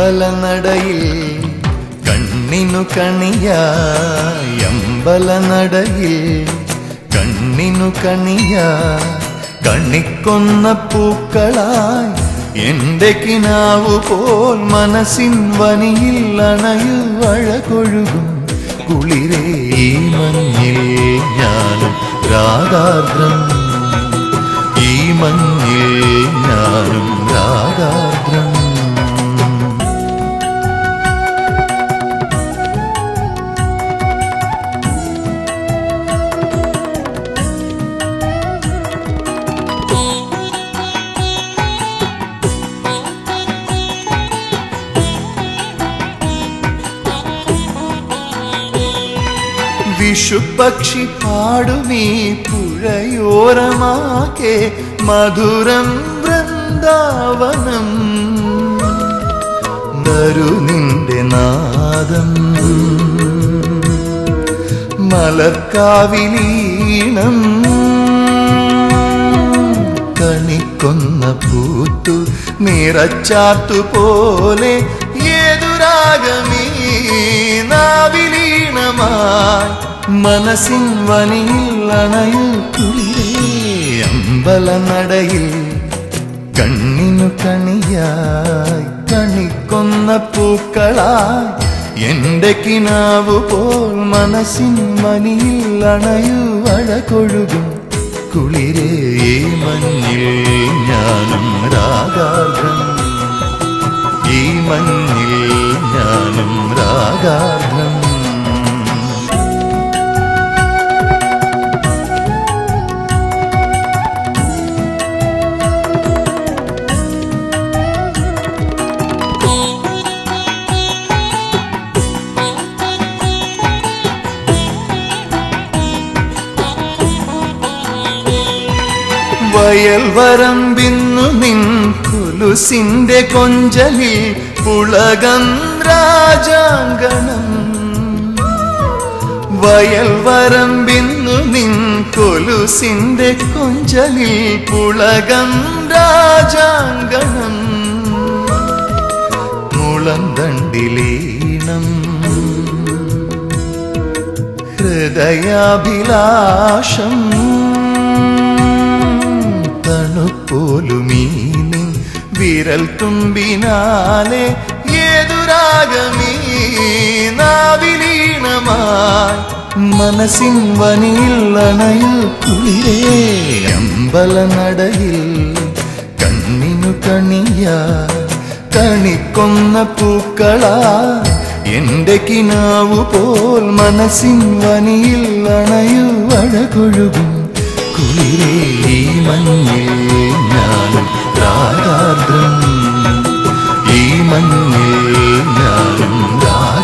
അമ്പലനടയിൽ കണ്ണിനു കണിയായി അമ്പലനടയിൽ കണ്ണിനു കണിയായി കണ്ണിക്കൊന്ന പൂക്കളായി എന്റെ കിനാവു പോൽ മനസ്സിൻ വനിയിൽ അണയു അഴകൊഴുകും കുളിരേ ഈ മഞ്ഞിൽ ഞാനും രാഗാർദ്രം ഈ മഞ്ഞിൽ ഞാനും രാഗാർദ്രം വിഷുപക്ഷി പാടുമീ പുഴയോരമാകെ മധുരം വൃന്ദാവനം നരു നിന്റെ നാദം മലർക്കാവിലീണം കണിക്കൊന്ന പൂത്തു നിറച്ചാത്തു പോലെ ഏതുരാഗമീ നാവിലീണമായി മനസ്സിൻ വനിയിൽ അണയു കുളിരേ അമ്പലനടയിൽ കണ്ണിനു കണിയായി കണിക്കൊന്ന പൂക്കളായി എന്റെ കിനാവു പോൽ മനസ്സിൻ മനിയിൽ അണയു അഴകൊഴുകും കുളിരേ ഈ മഞ്ഞിൽ ഞാനും രാഗാർദ്രം ഈ മഞ്ഞിൽ ഞാനും രാഗാർദ്രം വയൽ വരമ്പിന്നു നിൻ കുലുസിന്റെ കൊഞ്ചലിൽ പുളകം രാജാങ്കണം വയൽ വരമ്പിന്നു നിൻ കൊലുസിന്റെ കൊഞ്ചലിൽ പുളകം രാജാങ്കണം മുളന്തണ്ടിലീണം ഹൃദയാഭിലാഷം തണുപ്പോലുമീനി വിരൽ തുമ്പിനാലെ ഏതുരാഗമീ നാവിലീണമായി മനസ്സിൻ വനിയിൽ അണയു കുളിരേ അമ്പലനടയിൽ കണ്ണിനു കണിയാ കണിക്കൊന്ന പൂക്കളാ എന്റെ കിനാവു പോൽ മനസ്സിൻ വനിയിൽ അണയു അഴകൊഴുകും കുളിരേ ഈ മഞ്ഞിൽ ഞാനും രാഗാർദ്രം ഈ മഞ്ഞിൽ ഞാനും രാഗ